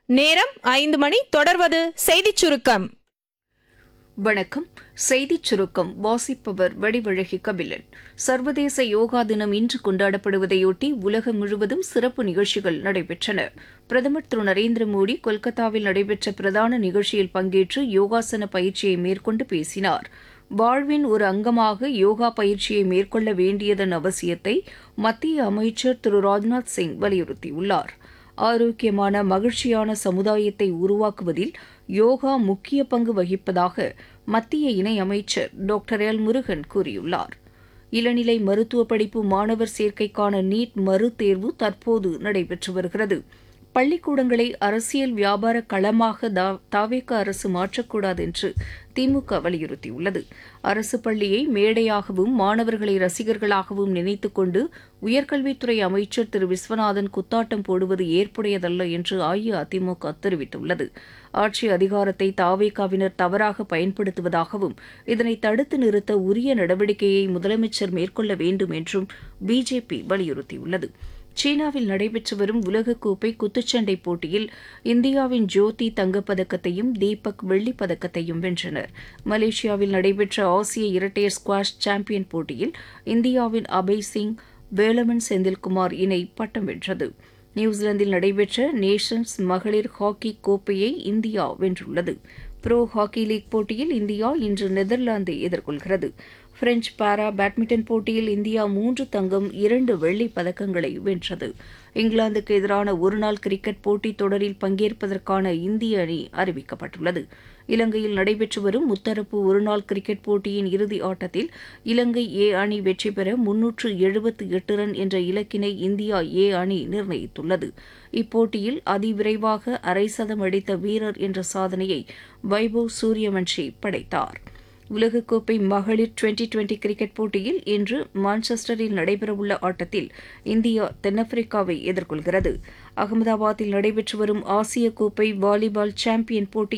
நேரம் ஐந்து மணி தொடர்வது செய்திச் சுருக்கம் வணக்கம் செய்திச் சுருக்கம் வாசிப்பவர் வடிவழகி கபிலன் சர்வதேச யோகா தினம் இன்று கொண்டாடப்படுவதையொட்டி உலகம் முழுவதும் சிறப்பு நிகழ்ச்சிகள் நடைபெற்றன பிரதமர் திரு நரேந்திர மோடி கொல்கத்தாவில் நடைபெற்ற பிரதான நிகழ்ச்சியில் பங்கேற்று யோகாசன பயிற்சியை மேற்கொண்டு பேசினார் வாழ்வின் ஒரு அங்கமாக யோகா பயிற்சியை மேற்கொள்ள வேண்டியதன் அவசியத்தை மத்திய அமைச்சர் திரு ராஜ்நாத் சிங் வலியுறுத்தியுள்ளார் ஆரோக்கியமான மகிழ்ச்சியான சமுதாயத்தை உருவாக்குவதில் யோகா முக்கிய பங்கு வகிப்பதாக மத்திய இணையமைச்சர் டாக்டர் எல் முருகன் கூறியுள்ளார் இளநிலை மருத்துவ படிப்பு மாணவர் சேர்க்கைக்கான நீட் மறுதேர்வு தற்போது நடைபெற்று வருகிறது பள்ளிக்கூடங்களை அரசியல் வியாபார களமாக தா- தாவேக அரசு மாற்றக்கூடாது என்று திமுக வலியுறுத்தியுள்ளது அரசு பள்ளியை மேடையாகவும் மாணவர்களை ரசிகர்களாகவும் நினைத்துக் கொண்டு உயர்கல்வித்துறை அமைச்சர் திரு விஸ்வநாதன் குத்தாட்டம் போடுவது ஏற்புடையதல்ல என்று அஇஅதிமுக தெரிவித்துள்ளது ஆட்சி அதிகாரத்தை தாவேகாவினர் தவறாக பயன்படுத்துவதாகவும் இதனை தடுத்து நிறுத்த உரிய நடவடிக்கையை முதலமைச்சர் மேற்கொள்ள வேண்டும் என்றும் பிஜேபி வலியுறுத்தியுள்ளது சீனாவில் நடைபெற்று வரும் உலகக்கோப்பை குத்துச்சண்டை போட்டியில் இந்தியாவின் ஜோதி தங்கப்பதக்கத்தையும் தீபக் வெள்ளிப் பதக்கத்தையும் வென்றனர் மலேசியாவில் நடைபெற்ற ஆசிய இரட்டையர் ஸ்குவாஷ் சாம்பியன் போட்டியில் இந்தியாவின் அபய் சிங் வேலமன் செந்தில்குமார் இணை பட்டம் வென்றது நியூசிலாந்தில் நடைபெற்ற நேஷன்ஸ் மகளிர் ஹாக்கி கோப்பையை இந்தியா வென்றுள்ளது ப்ரோ ஹாக்கி லீக் போட்டியில் இந்தியா இன்று நெதர்லாந்தை எதிர்கொள்கிறது பிரெஞ்ச் பாரா பேட்மிண்டன் போட்டியில் இந்தியா மூன்று தங்கம் இரண்டு வெள்ளிப் பதக்கங்களை வென்றது இங்கிலாந்துக்கு எதிரான ஒருநாள் கிரிக்கெட் போட்டித் தொடரில் பங்கேற்பதற்கான இந்திய அணி அறிவிக்கப்பட்டுள்ளது இலங்கையில் நடைபெற்று வரும் முத்தரப்பு ஒருநாள் கிரிக்கெட் போட்டியின் இறுதி ஆட்டத்தில் இலங்கை ஏ அணி வெற்றி பெற முன்னூற்று எழுபத்து எட்டு ரன் என்ற இலக்கினை இந்தியா ஏ அணி நிர்ணயித்துள்ளது இப்போட்டியில் அதிவிரைவாக அரை சதம் அடித்த வீரர் என்ற சாதனையை வைபவ் சூரியவன்ஷி படைத்தார் உலகக்கோப்பை மகளிர் டுவெண்டி டுவெண்டி கிரிக்கெட் போட்டியில் இன்று மான்செஸ்டரில் நடைபெறவுள்ள ஆட்டத்தில் இந்தியா தென்னாப்பிரிக்காவை எதிர்கொள்கிறது அகமதாபாத்தில் நடைபெற்று வரும் ஆசிய கோப்பை வாலிபால் சாம்பியன் போட்டி